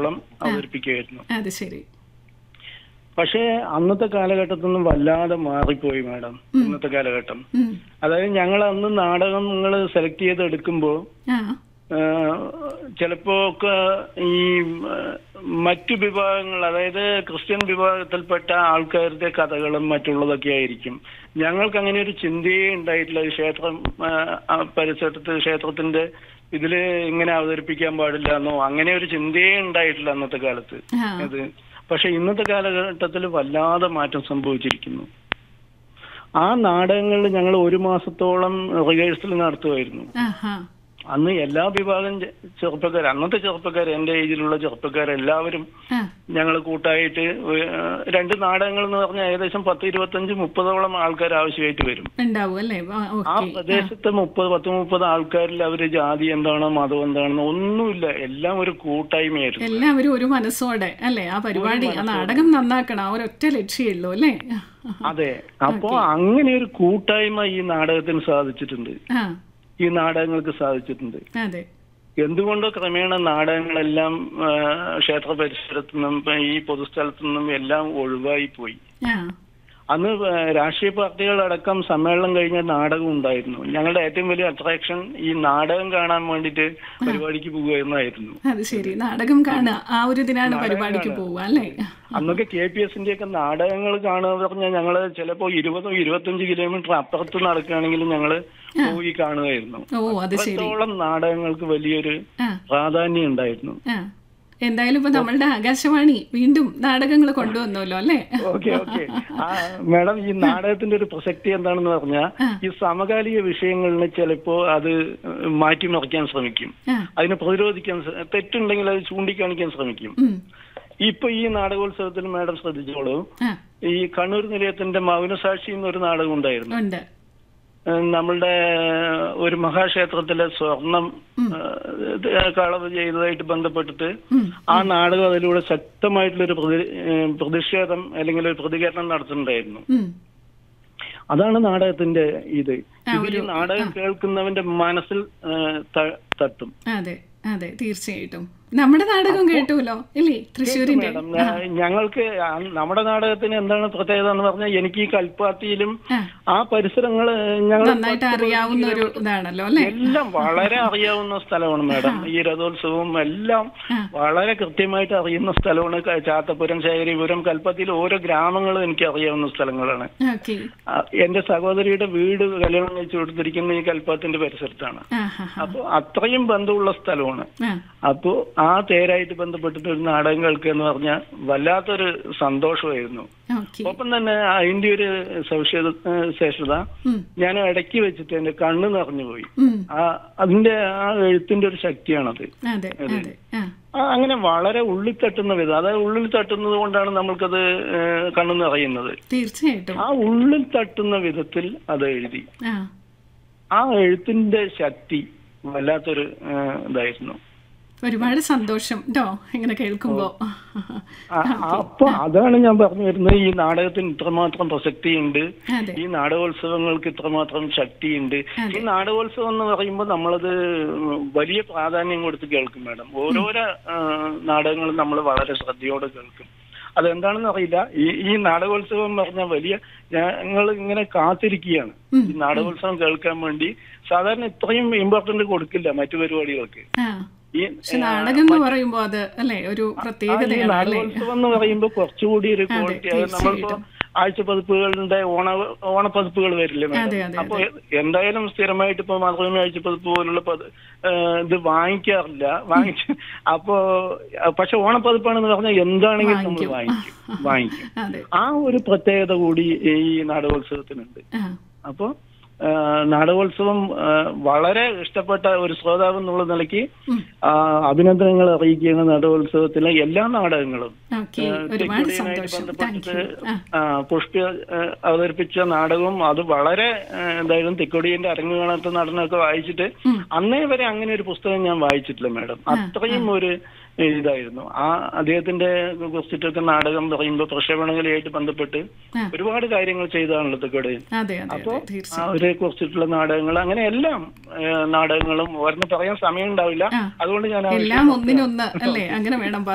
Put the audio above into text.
മാസത്തോളം അവതരിപ്പിക്കുമായിരുന്നു അത് ശരി പക്ഷേ അന്നത്തെ കാലഘട്ടത്തിൽ നിന്നും വല്ലാതെ മാറിപ്പോയി മാഡം ഇന്നത്തെ കാലഘട്ടം ഉം. അതായത് ഞങ്ങൾ അന്ന് നാടകങ്ങൾ സെലക്ട് ചെയ്ത് എടുക്കുമ്പോൾ ആ ചിലപ്പോ ഒക്കെ ഈ ആ, മറ്റു വിഭാഗങ്ങൾ അതായത് ക്രിസ്ത്യൻ വിഭാഗത്തിൽപ്പെട്ട ആൾക്കാരുടെ കഥകളും മറ്റുള്ളതൊക്കെ ആയിരിക്കും ഞങ്ങൾക്ക് അങ്ങനെ ഒരു ചിന്തയേ ഉണ്ടായിട്ടില്ല ഈ ക്ഷേത്രം ആ, ആ പരിസരത്ത് ക്ഷേത്രത്തിന്റെ ഇതില് ഇങ്ങനെ അവതരിപ്പിക്കാൻ പാടില്ല എന്നോ അങ്ങനെ ഒരു ചിന്തയേ ഉണ്ടായിട്ടില്ല അന്നത്തെ കാലത്ത് ആ അത് പക്ഷെ ഇന്നത്തെ കാലഘട്ടത്തിൽ വല്ലാതെ മാറ്റം സംഭവിച്ചിരിക്കുന്നു ആ നാടകങ്ങളിൽ ഞങ്ങൾ ഒരു മാസത്തോളം റിഹേഴ്സൽ നടത്തുമായിരുന്നു ആഹാ അന്ന് എല്ലാ വിഭാഗം ചെ- ചെറുപ്പക്കാർ അന്നത്തെ ചെറുപ്പക്കാർ എന്റെ ഏജിലുള്ള ചെറുപ്പക്കാരെല്ലാവരും ആ ഞങ്ങൾ കൂട്ടായിട്ട് ഒരു- രണ്ട് നാടകങ്ങൾ എന്ന് പറഞ്ഞാൽ ഏകദേശം പത്ത് ഇരുപത്തഞ്ച് മുപ്പതോളം ആൾക്കാർ ആവശ്യമായിട്ട് വരും ഉണ്ടാവും അല്ലേ ആ, ആ ഓക്കെ പ്രദേശത്തെ മുപ്പത് പത്ത് മുപ്പത് ആൾക്കാരിൽ അവര് ജാതി എന്താണോ മതം എന്താണെന്നോ ഒന്നുമില്ല എല്ലാം ഒരു കൂട്ടായ്മയായിരുന്നു എല്ലാവരും ഒരു മനസ്സോടെ അല്ലേ ആ പരിപാടി ആ നാടകം നന്നാക്കണം ആ ഒരൊറ്റ ലക്ഷ്യമുള്ളൂ അല്ലേ അതെ അപ്പോ അങ്ങനെ ഒരു കൂട്ടായ്മ ഈ നാടകത്തിന് സാധിച്ചിട്ടുണ്ട് ആ ഈ നാടകങ്ങൾക്ക് സാധിച്ചിട്ടുണ്ട് അതെ എന്തുകൊണ്ടോ ക്രമേണ നാടകങ്ങളെല്ലാം ആ, ക്ഷേത്ര പരിസരത്തു നിന്നും ഇപ്പൊ ഈ പൊതുസ്ഥലത്തു നിന്നും എല്ലാം ഒഴിവായി പോയി ആ അന്ന് ആ, രാഷ്ട്രീയ പാർട്ടികളടക്കം സമ്മേളനം കഴിഞ്ഞ നാടകം ഉണ്ടായിരുന്നു ഞങ്ങളുടെ ഏറ്റവും വലിയ അട്രാക്ഷൻ ഈ നാടകം കാണാൻ വേണ്ടിയിട്ട് പരിപാടിക്ക് പോകുന്നതായിരുന്നു അത് ശരി നാടകം കാണുക ആ ഒരു ഇതിനാണ് പരിപാടിക്ക് പോവുക അല്ലേ അന്നൊക്കെ കെ പി എസിന്റെ ഒക്കെ നാടകങ്ങൾ കാണുക എന്ന് പറഞ്ഞാൽ ഞങ്ങള് ചിലപ്പോ ഇരുപതോ ഇരുപത്തഞ്ച് കിലോമീറ്റർ അപ്പുറത്ത് നടക്കുകയാണെങ്കിലും ഞങ്ങള് പോയി കാണുമായിരുന്നു ഓ അത് ശരി അത്രത്തോളം നാടകങ്ങൾക്ക് വലിയൊരു ആ പ്രാധാന്യം ഉണ്ടായിരുന്നു ആ എന്തായാലും ഇപ്പൊ നമ്മളുടെ ആകാശവാണി വീണ്ടും നാടകങ്ങൾ കൊണ്ടുവന്നല്ലോ അല്ലേ ഓക്കെ ഓക്കെ മാഡം ഈ നാടകത്തിന്റെ ഒരു പ്രസക്തി എന്താണെന്ന് പറഞ്ഞാൽ ഈ സമകാലിക വിഷയങ്ങളിനെ ചിലപ്പോ അത് മാറ്റിമറിക്കാൻ ശ്രമിക്കും ആ അതിനെ പ്രതിരോധിക്കാൻ ശ്ര- തെറ്റുണ്ടെങ്കിൽ അത് ചൂണ്ടിക്കാണിക്കാൻ ശ്രമിക്കും ഉം. ഇപ്പൊ ഈ നാടകോത്സവത്തിൽ മാഡം ശ്രദ്ധിച്ചോളൂ ആ ഈ കണ്ണൂർ നിലയത്തിന്റെ മൗനസാക്ഷി എന്നൊരു നാടകം ഉണ്ടായിരുന്നു ഉണ്ട് ഏഹ് നമ്മളുടെ ഒരു മഹാക്ഷേത്രത്തിലെ സ്വർണം ഏഹ് കളവ് ചെയ്തതായിട്ട് ബന്ധപ്പെട്ടിട്ട് ഉം. ആ നാടകം അതിലൂടെ ശക്തമായിട്ടുള്ളൊരു പ്രതി ഏഹ് പ്രതിഷേധം അല്ലെങ്കിൽ ഒരു പ്രതികരണം നടത്തുന്നുണ്ടായിരുന്നു ഉം. അതാണ് നാടകത്തിന്റെ ഇത് ആ, ഇതിൽ ഒരു- നാടകം കേൾക്കുന്നവന്റെ മനസ്സിൽ ഏഹ് ത- തട്ടും അതെ അതെ തീർച്ചയായിട്ടും നമ്മുടെ നാടകം കേട്ടുല്ലോ ഇല്ലേ തൃശ്ശൂരിന്റെ മേഡം ഞാ- ഞങ്ങൾക്ക് ആ നമ്മുടെ നാടകത്തിന് എന്താണ് പ്രത്യേകത എന്ന് പറഞ്ഞാൽ എനിക്ക് ഈ കൽപ്പാത്തിയിലും ആ ആ പരിസരങ്ങള് ഞങ്ങൾ നന്നായിട്ട് അറിയാവുന്ന ഒരു ഇതാണല്ലോ അല്ലേ എല്ലാം വളരെ അറിയാവുന്ന സ്ഥലമാണ് മാഡം ഈ രഥോത്സവവും എല്ലാം ആ. വളരെ കൃത്യമായിട്ട് അറിയുന്ന സ്ഥലമാണ് ക- ചാത്തപുരം ശേഖരിപുരം കൽപ്പത്തിയിൽ ഓരോ ഗ്രാമങ്ങളും എനിക്ക് അറിയാവുന്ന സ്ഥലങ്ങളാണ് ഓക്കെ ആ, എന്റെ സഹോദരിയുടെ വീട് കല്യാണം കഴിച്ചു കൊടുത്തിരിക്കുന്ന ഈ കൽപ്പാത്തിന്റെ പരിസരത്താണ് ആ ഹാ അപ്പൊ അത്രയും ബന്ധമുള്ള സ്ഥലമാണ് ആ അപ്പോ ആ തേരായിട്ട് ബന്ധപ്പെട്ടിട്ട് ഒരു നാടകം കേൾക്കുക എന്ന് പറഞ്ഞാൽ വല്ലാത്തൊരു സന്തോഷമായിരുന്നു ഓക്കെ ഒപ്പം തന്നെ അതിന്റെ ഒരു സവിശേഷ ശേഷത ഉം. ഞാൻ ഇടയ്ക്ക് വെച്ചിട്ട് എന്റെ കണ്ണ് നിറഞ്ഞു പോയി ഉം. ആ അതിന്റെ ആ എഴുത്തിന്റെ ഒരു ശക്തിയാണത് അതെ അതെ ആ ആ അങ്ങനെ വളരെ ഉള്ളിൽ തട്ടുന്ന വിധം അതായത് ഉള്ളിൽ തട്ടുന്നത് കൊണ്ടാണ് നമ്മൾക്കത് ഏഹ്, കണ്ണ് നിറയുന്നത് തീർച്ചയായിട്ടും ആ ഉള്ളിൽ തട്ടുന്ന വിധത്തിൽ അത് എഴുതി ആ ആ എഴുത്തിന്റെ ശക്തി വല്ലാത്തൊരു ഏഹ്, ഇതായിരുന്നു ഒരുപാട് സന്തോഷം കേട്ടോ ഇങ്ങനെ കേൾക്കുമ്പോ ആ, അപ്പൊ അതാണ് ഞാൻ പറഞ്ഞു വരുന്നത് ഈ നാടകത്തിന് ഇത്രമാത്രം പ്രസക്തിയുണ്ട് അതെ ഈ നാടകോത്സവങ്ങൾക്ക് ഇത്രമാത്രം ശക്തിയുണ്ട് ഈ നാടകോത്സവം എന്ന് പറയുമ്പോൾ നമ്മളത് വലിയ പ്രാധാന്യം കൊടുത്ത് കേൾക്കും മാഡം ഓരോരോ ആ, നാടകങ്ങളും നമ്മൾ വളരെ ശ്രദ്ധയോടെ കേൾക്കും അതെന്താണെന്ന് അറിയില്ല ഈ ഈ നാടകോത്സവം എന്ന് പറഞ്ഞാൽ വലിയ ഞങ്ങൾ ഇങ്ങനെ കാത്തിരിക്കുകയാണ് ഈ നാടകോത്സവം കേൾക്കാൻ വേണ്ടി സാധാരണ ഇത്രയും ഇമ്പോർട്ടന്റ് കൊടുക്കില്ല മറ്റു പരിപാടികൾക്ക് ആ ഈ പക്ഷെ നാടകം എന്ന് പറയുമ്പോ അത് അല്ലേ ഒരു ആ, ഈ പ്രത്യേകതയാണ് അല്ലേ നാടകോത്സവം എന്ന് പറയുമ്പോൾ കുറച്ചുകൂടി ഒരു ക്വാളിറ്റി അത് നമ്മളിപ്പോ ആഴ്ച പതിപ്പുകളുടെ ഓണ ഓണപ്പതിപ്പുകൾ വരില്ലേ അതെ, മാഡം അതെ, അപ്പൊ എന്തായാലും സ്ഥിരമായിട്ട് ഇപ്പൊ മാതൃഭൂമി ആഴ്ച പതിപ്പ് പോലുള്ള പത്- ഏ, ഇത് വാങ്ങിക്കാറില്ല വാങ്ങിച്ച് അപ്പോ പക്ഷെ ഓണപ്പതിപ്പാണെന്ന് പറഞ്ഞാൽ എന്താണെങ്കിലും നമ്മൾ വാങ്ങിക്കും വാങ്ങിക്കും അതെ ആ ഒരു പ്രത്യേകത കൂടി ഈ നാടകോത്സവത്തിനുണ്ട് ആ അപ്പോ ആ, നാടകോത്സവം ആ, വളരെ ഇഷ്ടപ്പെട്ട ഒരു ശ്രോതാവ് എന്നുള്ള നിലയ്ക്ക് ഉം. ആ, അഭിനന്ദനങ്ങൾ അറിയിക്കുകയാണ് നാടകോത്സവത്തിലെ എല്ലാ നാടകങ്ങളും ഓക്കെ ആ, ഒരുപാട് തിക്കുടിയുമായിട്ട് സന്തോഷം താങ്ക് ബന്ധപ്പെട്ടിട്ട് യു ആ ആ, പുഷ്പ ആ, അവതരിപ്പിച്ച നാടകവും അത് വളരെ ആ, എന്തായാലും തിക്കൊടിയന്റെ അരങ്ങ് കാണാത്ത നടനമൊക്കെ വായിച്ചിട്ട് ഉം. അന്നേ വരെ അങ്ങനെ ഒരു പുസ്തകം ഞാൻ വായിച്ചിട്ടില്ല മാഡം അത്രയും ഒരു ഇതായിരുന്നു ആ അദ്ദേഹത്തിന്റെ കുറിച്ചിട്ടൊക്കെ നാടകം പറയുമ്പോൾ പ്രക്ഷേപണങ്ങളുമായിട്ട് ബന്ധപ്പെട്ട് ആ. ഒരുപാട് കാര്യങ്ങൾ ചെയ്താണല്ലോ തിക്കൊടിയൻ അതെ അതെ അപ്പോ അതെ തീർച്ചയായും അവരെ കുറിച്ചിട്ടുള്ള നാടകങ്ങൾ അങ്ങനെ എല്ലാം ഏ, നാടകങ്ങളും ഓരോന്ന് പറയാൻ സമയം ഉണ്ടാവില്ല ആ. അതുകൊണ്ട് ഞാൻ ആ എല്ലാം ഒന്നിനൊന്ന് അല്ലേ അങ്ങനെ വേണം